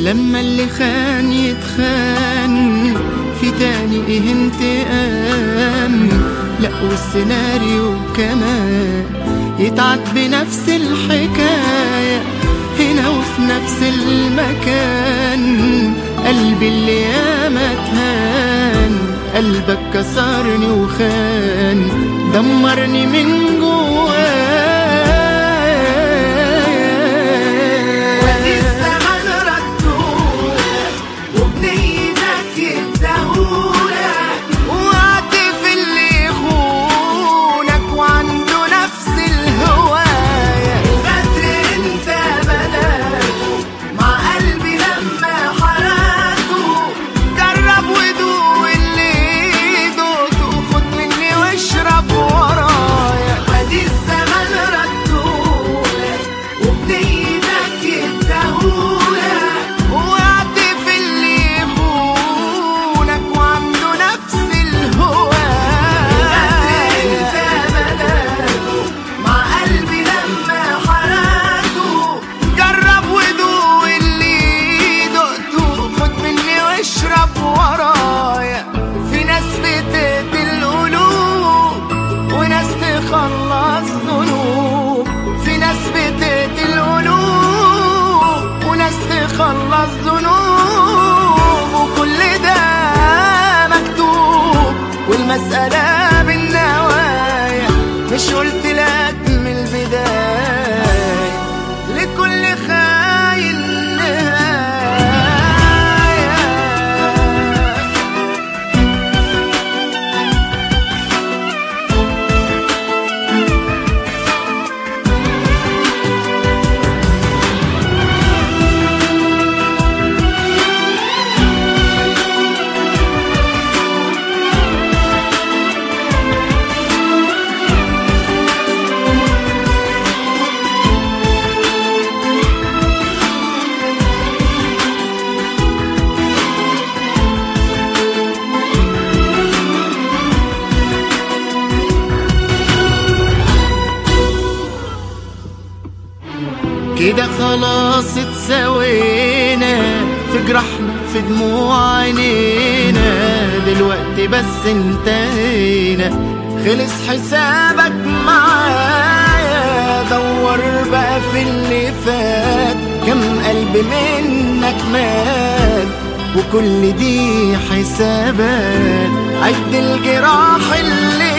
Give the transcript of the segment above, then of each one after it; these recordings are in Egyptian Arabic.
لما اللي خان يتخان في تاني ايه انتقام لا والسيناريو كمان يتعد بنفس الحكاية هنا وفي نفس المكان قلبي اللي ياما اتهان قلبك كسرني وخان دمرني من وادي جوايا الزمن ردولك وبنيتك اداهولك وعاطف اللي يخونك وعنده نفس الهواية الغدر انت بداته مع قلبي لما حرقته جرب ودوق اللي دوقته خد مني واشرب ورايا وادي الزمن ردولك وبنيتك اداهولك وعاطف اللي يخونك وعنده نفس الهواية انت بداته مع قلبي لما حرقته جرب ودوق اللي دقته خد مني واشرب ورايا في ناس بتقتل قلوب وناس تخلص ذنوب في ناس بتقتل قلوب وناس تخلص ذنوب وكل ده مكتوب والمسألة بالنوايا مش قلت لك من البداية لكل خاين نهاية كده خلاص اتسوينا في جرحنا في دموع عينينا دلوقتي بس انتهينا خلص حسابك معايا دور بقى في اللي فات كم قلب منك مات وكل دي حسابات عد الجراح اللي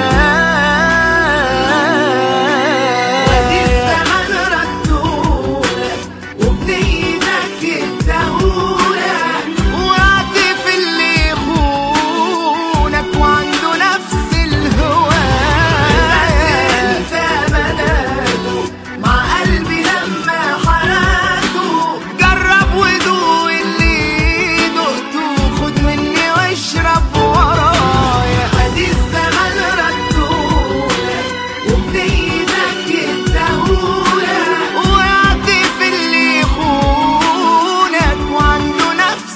وادي جاي الزمن ردولك وبنيتك اداهولك وعاطف اللي يخونك وعنده نفس الهواية انت بداته مع قلبي لما حرقته جرب ودوق اللي دقته خد مني واشرب ورايا وادي الزمن ردولك وبنيتك اداهولك وعاطف اللي يخونك وعنده نفس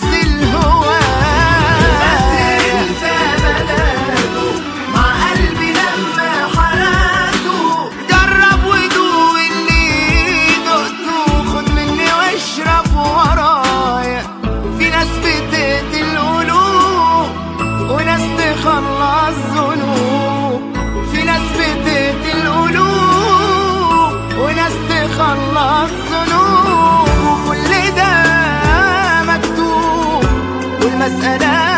الهواية انت بداته مع قلبي لما حرقته جرب ودوق اللي دقته خد مني واشرب ورايا في ناس بتقتل قلوب وناس تخلص ذنوب في ناس بتقتل قلوب وناس تخلص ذنوب وكل ده مكتوب والمسألة